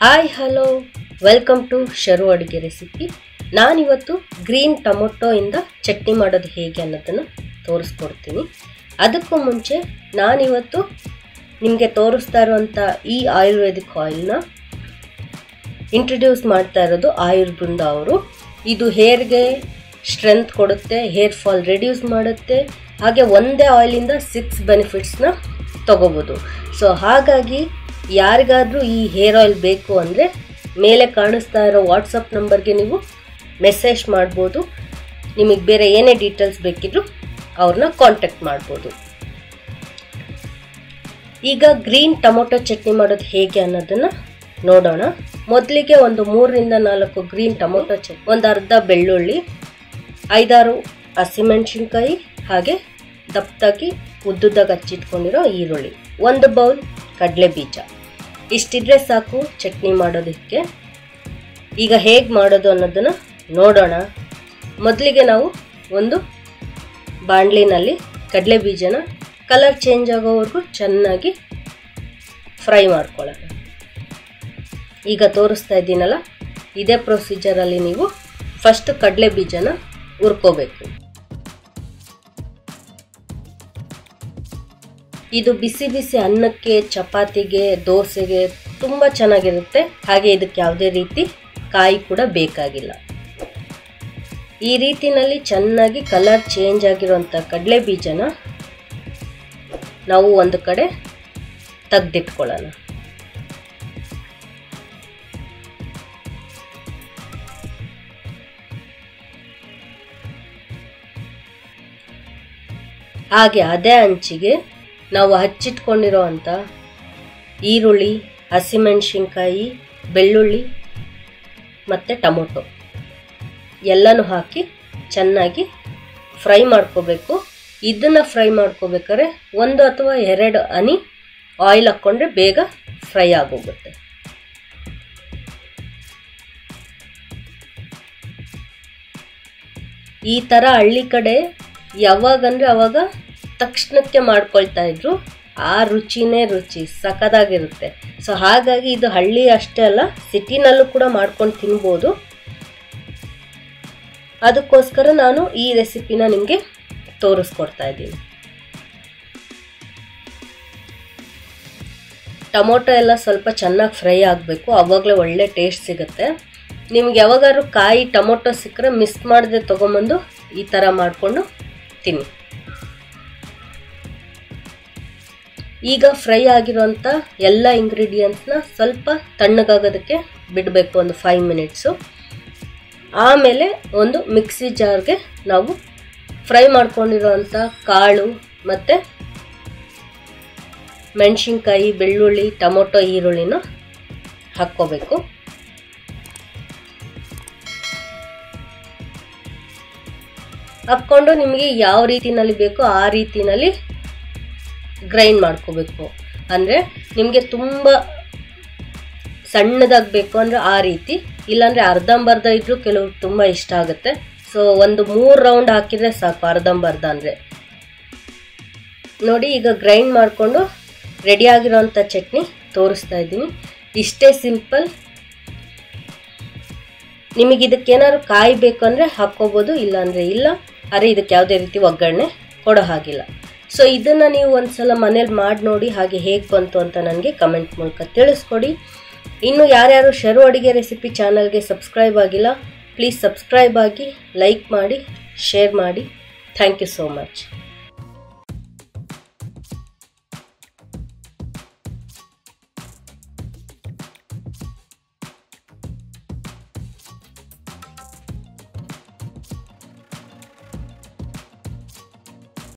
hi hello welcome to Sharu ಅಡುಗೆ recipe ನಾನಿವತ್ತು green tomato ಇಂದ ಚಟ್ನಿ ಮಾಡೋದು ಹೇಗೆ ಅನ್ನೋದನ್ನು ತೋರಿಸ್ಕೊಡ್ತೀನಿ ಅದಕ್ಕೂ ಮುಂಚೆ ನಾನಿವತ್ತು ನಿಮಗೆ ತೋರಿಸ್ತಾ ಇರುವಂಥ ಈ ಆಯುರ್ವೇದಿಕ್ ಆಯಿಲ್ನ ಇಂಟ್ರಡ್ಯೂಸ್ ಮಾಡ್ತಾ ಇರೋದು ಆಯುರ್ಬೃಂದ ಅವರು ಇದು ಹೇರ್ಗೆ ಸ್ಟ್ರೆಂತ್ ಕೊಡುತ್ತೆ ಹೇರ್ ಫಾಲ್ ರಿಡ್ಯೂಸ್ ಮಾಡುತ್ತೆ ಹಾಗೆ ಒಂದೇ ಆಯಿಲಿಂದ ಸಿಕ್ಸ್ ಬೆನಿಫಿಟ್ಸ್ನ ತಗೋಬೋದು ಸೊ ಹಾಗಾಗಿ ಯಾರಿಗಾದರೂ ಈ ಹೇರ್ ಆಯಿಲ್ ಬೇಕು ಅಂದರೆ ಮೇಲೆ ಕಾಣಿಸ್ತಾ ಇರೋ ವಾಟ್ಸಪ್ ನಂಬರ್ಗೆ ನೀವು ಮೆಸೇಜ್ ಮಾಡ್ಬೋದು ನಿಮಗೆ ಬೇರೆ ಏನೇ ಡೀಟೇಲ್ಸ್ ಬೇಕಿದ್ರೂ ಅವ್ರನ್ನ ಕಾಂಟ್ಯಾಕ್ಟ್ ಮಾಡ್ಬೋದು ಈಗ ಗ್ರೀನ್ ಟೊಮೊಟೊ ಚಟ್ನಿ ಮಾಡೋದು ಹೇಗೆ ಅನ್ನೋದನ್ನು ನೋಡೋಣ ಮೊದಲಿಗೆ ಒಂದು ಮೂರರಿಂದ ನಾಲ್ಕು ಗ್ರೀನ್ ಟೊಮೊಟೊ ಚಟ್ನಿ ಒಂದು ಅರ್ಧ ಬೆಳ್ಳುಳ್ಳಿ ಐದಾರು ಹಸಿಮೆಣಸಿನ್ಕಾಯಿ ಹಾಗೆ ದಪ್ಪದಾಗಿ ಉದ್ದುದಾಗ ಹಚ್ಚಿಟ್ಕೊಂಡಿರೋ ಈರುಳ್ಳಿ ಒಂದು ಬೌಲ್ ಕಡಲೆ ಬೀಜ ಇಷ್ಟಿದ್ರೆ ಸಾಕು ಚಟ್ನಿ ಮಾಡೋದಕ್ಕೆ ಈಗ ಹೇಗೆ ಮಾಡೋದು ಅನ್ನೋದನ್ನು ನೋಡೋಣ ಮೊದಲಿಗೆ ನಾವು ಒಂದು ಬಾಣಲಿನಲ್ಲಿ ಕಡಲೆ ಬೀಜನ ಕಲರ್ ಚೇಂಜ್ ಆಗೋವರೆಗೂ ಚೆನ್ನಾಗಿ ಫ್ರೈ ಮಾಡ್ಕೊಳ್ಳೋಣ ಈಗ ತೋರಿಸ್ತಾ ಇದ್ದೀನಲ್ಲ ಇದೇ ಪ್ರೊಸೀಜರಲ್ಲಿ ನೀವು ಫಸ್ಟ್ ಕಡಲೆ ಬೀಜನ ಹುರ್ಕೋಬೇಕು ಇದು ಬಿಸಿ ಬಿಸಿ ಅನ್ನಕ್ಕೆ ಚಪಾತಿಗೆ ದೋಸೆಗೆ ತುಂಬ ಚೆನ್ನಾಗಿರುತ್ತೆ ಹಾಗೆ ಇದಕ್ಕೆ ಯಾವುದೇ ರೀತಿ ಕಾಯಿ ಕೂಡ ಬೇಕಾಗಿಲ್ಲ ಈ ರೀತಿನಲ್ಲಿ ಚೆನ್ನಾಗಿ ಕಲರ್ ಚೇಂಜ್ ಆಗಿರುವಂಥ ಕಡಲೆ ಬೀಜನ ನಾವು ಒಂದು ಕಡೆ ತೆಗ್ದಿಟ್ಕೊಳ್ಳೋಣ ಹಾಗೆ ಅದೇ ಹಂಚಿಗೆ ನಾವು ಹಚ್ಚಿಟ್ಕೊಂಡಿರೋ ಅಂಥ ಈರುಳ್ಳಿ ಹಸಿಮೆಣಸಿನ್ಕಾಯಿ ಬೆಳ್ಳುಳ್ಳಿ ಮತ್ತು ಟೊಮೊಟೊ ಎಲ್ಲನೂ ಹಾಕಿ ಚೆನ್ನಾಗಿ ಫ್ರೈ ಮಾಡ್ಕೋಬೇಕು ಇದನ್ನು ಫ್ರೈ ಮಾಡ್ಕೋಬೇಕಾದ್ರೆ ಒಂದು ಅಥವಾ ಎರಡು ಹನಿ ಆಯಿಲ್ ಹಾಕ್ಕೊಂಡ್ರೆ ಬೇಗ ಫ್ರೈ ಆಗೋಗುತ್ತೆ ಈ ಥರ ಹಳ್ಳಿ ಕಡೆ ಯಾವಾಗಂದ್ರೆ ಅವಾಗ ತಕ್ಷಣಕ್ಕೆ ಮಾಡ್ಕೊಳ್ತಾ ಇದ್ರು ಆ ರುಚಿನೇ ರುಚಿ ಸಖದಾಗಿರುತ್ತೆ ಸೊ ಹಾಗಾಗಿ ಇದು ಹಳ್ಳಿ ಅಷ್ಟೇ ಅಲ್ಲ ಸಿಟಿನಲ್ಲೂ ಕೂಡ ಮಾಡ್ಕೊಂಡು ತಿನ್ಬೋದು ಅದಕ್ಕೋಸ್ಕರ ನಾನು ಈ ರೆಸಿಪಿನ ನಿಮಗೆ ತೋರಿಸ್ಕೊಡ್ತಾ ಇದ್ದೀನಿ ಟೊಮೊಟೊ ಎಲ್ಲ ಸ್ವಲ್ಪ ಚೆನ್ನಾಗಿ ಫ್ರೈ ಆಗಬೇಕು ಆವಾಗಲೇ ಒಳ್ಳೆ ಟೇಸ್ಟ್ ಸಿಗುತ್ತೆ ನಿಮ್ಗೆ ಯಾವಾಗಾದ್ರೂ ಕಾಯಿ ಟೊಮೊಟೊ ಸಿಕ್ಕರೆ ಮಿಸ್ ಮಾಡದೆ ತೊಗೊಂಬಂದು ಈ ಥರ ಮಾಡಿಕೊಂಡು ತಿನ್ನಿ ಈಗ ಫ್ರೈ ಆಗಿರೋಂಥ ಎಲ್ಲ ಇಂಗ್ರೀಡಿಯೆಂಟ್ಸ್ನ ಸ್ವಲ್ಪ ತಣ್ಣಗಾಗೋದಕ್ಕೆ ಬಿಡಬೇಕು ಒಂದು ಫೈವ್ ಮಿನಿಟ್ಸು ಆಮೇಲೆ ಒಂದು ಮಿಕ್ಸಿ ಜಾರ್ಗೆ ನಾವು ಫ್ರೈ ಮಾಡ್ಕೊಂಡಿರೋಂಥ ಕಾಳು ಮತ್ತು ಮೆಣಸಿನ್ಕಾಯಿ ಬೆಳ್ಳುಳ್ಳಿ ಟೊಮೊಟೊ ಈರುಳ್ಳಿನ ಹಾಕ್ಕೋಬೇಕು ಹಾಕ್ಕೊಂಡು ನಿಮಗೆ ಯಾವ ರೀತಿನಲ್ಲಿ ಬೇಕೋ ಆ ರೀತಿನಲ್ಲಿ ಗ್ರೈಂಡ್ ಮಾಡ್ಕೋಬೇಕು ಅಂದರೆ ನಿಮಗೆ ತುಂಬ ಸಣ್ಣದಾಗಬೇಕು ಅಂದರೆ ಆ ರೀತಿ ಇಲ್ಲಾಂದರೆ ಅರ್ಧಂಬರ್ಧ ಇದ್ದರೂ ಕೆಲವು ತುಂಬ ಇಷ್ಟ ಆಗುತ್ತೆ ಸೊ ಒಂದು ಮೂರು ರೌಂಡ್ ಹಾಕಿದರೆ ಸಾಕು ಅರ್ಧಂಬರ್ಧ ಅಂದರೆ ನೋಡಿ ಈಗ ಗ್ರೈಂಡ್ ಮಾಡಿಕೊಂಡು ರೆಡಿ ಆಗಿರೋಂಥ ಚಟ್ನಿ ತೋರಿಸ್ತಾ ಇದ್ದೀನಿ ಇಷ್ಟೇ ಸಿಂಪಲ್ ನಿಮಗೆ ಇದಕ್ಕೇನಾದ್ರು ಕಾಯಿ ಬೇಕು ಅಂದರೆ ಹಾಕ್ಕೋಬೋದು ಇಲ್ಲಾಂದರೆ ಇಲ್ಲ ಆದರೆ ಇದಕ್ಕೆ ಯಾವುದೇ ರೀತಿ ಒಗ್ಗರಣೆ ಕೊಡೋ ಹಾಗಿಲ್ಲ ಸೊ ಇದನ್ನು ನೀವು ಒಂದ್ಸಲ ಮನೇಲಿ ಮಾಡಿ ನೋಡಿ ಹಾಗೆ ಹೇಗೆ ಬಂತು ಅಂತ ನನಗೆ ಕಮೆಂಟ್ ಮೂಲಕ ತಿಳಿಸ್ಕೊಡಿ ಇನ್ನು ಯಾರ್ಯಾರು ಶರು ಅಡುಗೆ ರೆಸಿಪಿ ಚಾನಲ್ಗೆ ಸಬ್ಸ್ಕ್ರೈಬ್ ಆಗಿಲ್ಲ ಪ್ಲೀಸ್ ಸಬ್ಸ್ಕ್ರೈಬ್ ಆಗಿ ಲೈಕ್ ಮಾಡಿ ಶೇರ್ ಮಾಡಿ ಥ್ಯಾಂಕ್ ಯು ಸೋ ಮಚ್